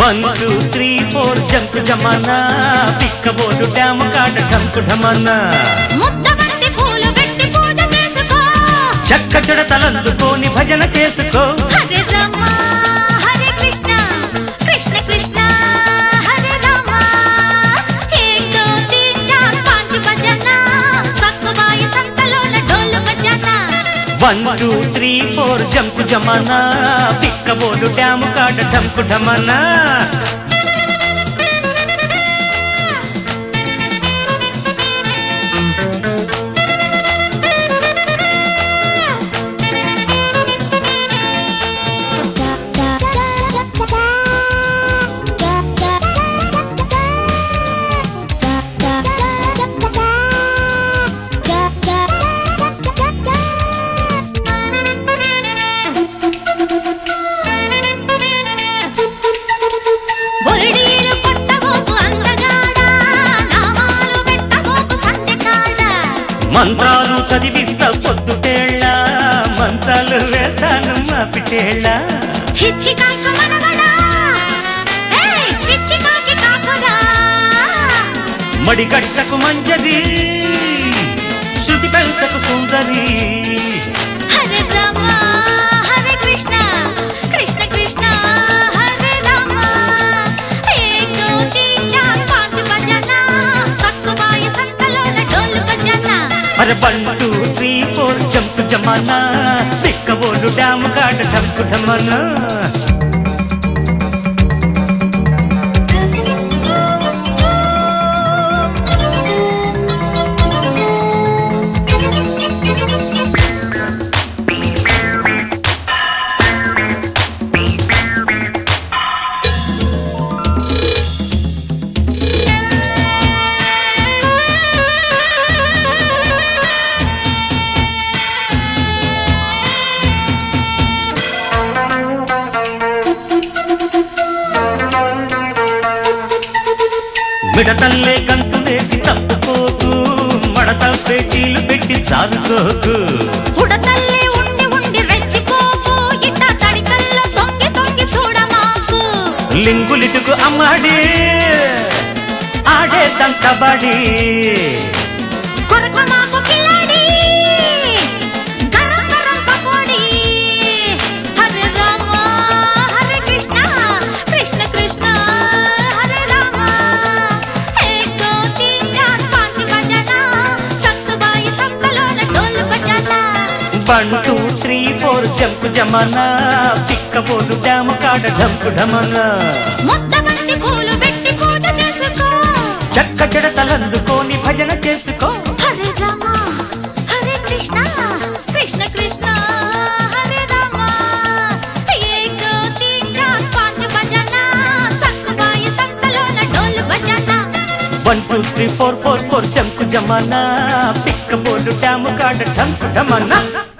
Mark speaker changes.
Speaker 1: one two three four jump జమానా పిక్కబోదు డ్యాము కాట ఢంకు ఢమన్నా
Speaker 2: ముద్దబంతి పూలు పెట్టి పూజ చేసుకో
Speaker 1: చక్క చెడతలందుకోని భజన చేసుకో
Speaker 2: హరే రామ హరే కృష్ణ కృష్ణ కృష్ణ హరే రామ ఏక్ దో తీన్ చార్ పాంచ్ బజనా సక్కుబాయి సంతలోన డోలు బజనా
Speaker 1: one two three four jump జమానా పిక్కబోదు డ్యాము కాట ఢంకు ఢమన్నా
Speaker 2: బొరడీలు కొట్టబోకు అందగాడా నామాలు పెట్టబోకు సంతకాడ
Speaker 1: మంత్రాలు చదివిస్తా పొద్దుటేళ్ళ మంచాలు వేసాను మా పిటేళ్ళ
Speaker 2: హిచ్చి కాక మనవడా ఏయ్ పిచ్చి కాకి కాపరా
Speaker 1: మడిగట్టకు మంజది శృతి పెంచకు సుందరి
Speaker 2: హరే రామ హరే కృష్ణ కృష్ణ కృష్ణ హరే రామ ఏక్ దో తీన్ చార్ పాంచ్ బజనా సక్కుబాయి సంతలోన డోలు బజనా
Speaker 1: అరే one two three four jump జమానా పిక్కబోడు డ్యాము కాట ఢంకు ఢమనా మిడతల్లే గంటు వేసి తప్పుకోకు మడత పేచీలు పెట్టి చాలుకోకు
Speaker 2: ఉడతల్లే ఉండి ఉండి రెచ్చిపోకు ఇట్ట తడికల్లో తొంగి తొంగి చూడమాకు
Speaker 1: లింగులిటుకు అమ్మాడి ఆడే తంకబడి
Speaker 2: కొరక మాకు కిలాడి గరం గరం పకోడి హరే రామ హరే కృష్ణ కృష్ణ కృష్ణ హరే రామ ఏక్ దో తీన్ చార్ పాంచ్ బజనా సత్సుబాయి సంతలోన డోలు బజనా
Speaker 1: one two three four jump జమానా పిక్కబోదు డ్యాము కాట ఢంకు ఢమన్నా
Speaker 2: ముద్దబంతి పూలు పెట్టి పూజ చేసుకో
Speaker 1: చక్క చెడతలందుకోని భజన చేసుకో
Speaker 2: హరే రామ హరే కృష్ణ కృష్ణ కృష్ణ హరే రామ ఏక్ దో తీన్ చార్ పాంచ్ బజనా సక్కుబాయి సంతలోన డోలు బజనా
Speaker 1: one two three four four four jump జమానా పిక్కబోదు డ్యాము కాట ఢంకు ఢమన్నా